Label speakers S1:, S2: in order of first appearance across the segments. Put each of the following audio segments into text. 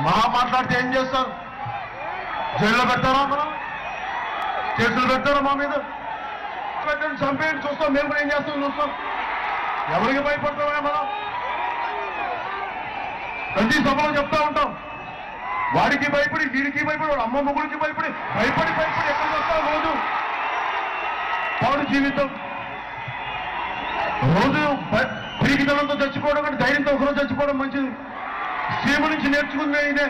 S1: మహా మాట్లాడితే ఏం చేస్తారు జైల్లో పెడతారా మనం కేసులు పెడతారా మా మీద పెట్టండి చంపేయండి చూస్తాం మేము కూడా ఏం చేస్తాం చూస్తాం ఎవరికి భయపడతామే మనం ప్రతి సభలో చెప్తా ఉంటాం వాడికి భయపడి వీడికి భయపడి వాడు అమ్మ ముగ్గురికి భయపడి భయపడి భయపడి ఎక్కడికి వస్తాం రోజు పాడు జీవితం రోజు భ- పిరికితనంతో చచ్చిపోవడం కంటే ధైర్యంతో ఒకరోజు చచ్చిపోవడం మంచిది సీమ నుంచి నేర్చుకుందే ఇదే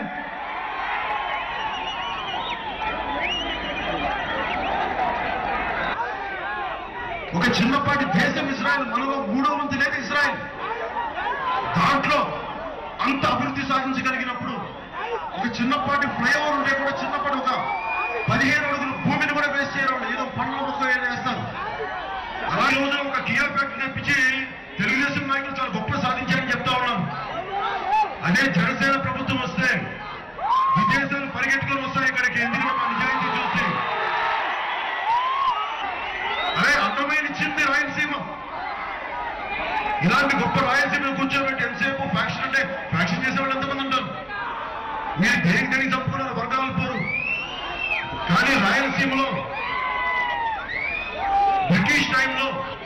S2: ఒక చిన్నపాటి దేశం ఇజ్రాయెల్ మనలో మూడో వంతు లేదు ఇజ్రాయెల్ దాంట్లో అంత అభివృద్ధి సాధించగలిగినప్పుడు ఒక చిన్నపాటి ఫ్లైఓవర్ ఉంటే కూడా చిన్నపాటి ఒక పదిహేను అడుగులు భూమిని కూడా వేస్ట్ చేయడం ఏదో పండ్ల మొక్క ఏదో వేస్తారు అలాగే రోజు ఒక కియా ఫ్యాక్టరీ తెప్పించి తెలుగుదేశం నాయకులు చాలా గొప్ప సాధించారని చెప్తా ఉన్నాను అదే జనసేన ప్రభుత్వం వస్తే విదేశాలు పరిగెట్టుకొని వస్తాయి ఇక్కడికి ఎందుకంటే మా నిజాయితీ చూస్తే అరే అందమైన ఇచ్చింది రాయలసీమ ఇలాంటి గొప్ప రాయలసీమ కూర్చోబెట్టి ఎంతసేపు ఫ్యాక్షన్ అంటే ఫ్యాక్షన్ చేసే వాళ్ళు ఎంతమంది ఉంటారు మీరు దేనికి దేనికి చంపుకున్నారు వర్గాలు పోరు కానీ రాయలసీమలో బ్రిటిష్ టైంలో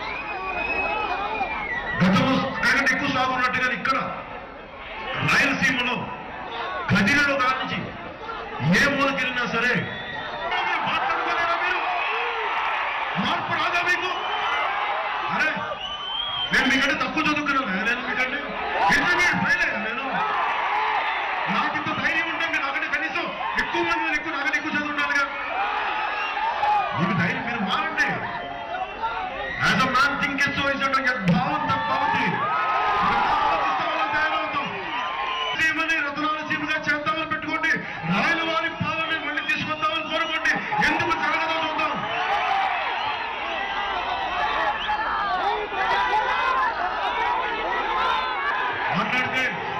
S2: గతంలో కంటే ఎక్కువ సాగు ఉన్నట్టుగా ఇక్కడ రాయలసీమలో కదిరిలో కానించి ఏ మూలకెళ్ళినా సరే మీరు మాట్లాడుకోలేరా మీరు మార్పు రాదా మీకు అరే నేను మీకంటే తక్కువ చదువుకున్నాను నేను మీకంటే ఇంటర్మీడియట్ ఫెయిల్ అయ్యా నేను నాకింత ధైర్యం ఉంటే మీరు నాకంటే కనీసం ఎక్కువ మంది ఎక్కువ నాకంటే ఎక్కువ చదువు ఉండాలిగా మీకు ధైర్యం మీరు మారండి as a man think is so is భావం తప్పవుతుంది తయారవుతాం సీమని రతనాల సీమగా చేద్దామని పెట్టుకోండి రాయల వారి పాలన మళ్ళీ తీసుకొద్దామని కోరుకోండి ఎందుకు జరగదో చూద్దాం మాట్లాడితే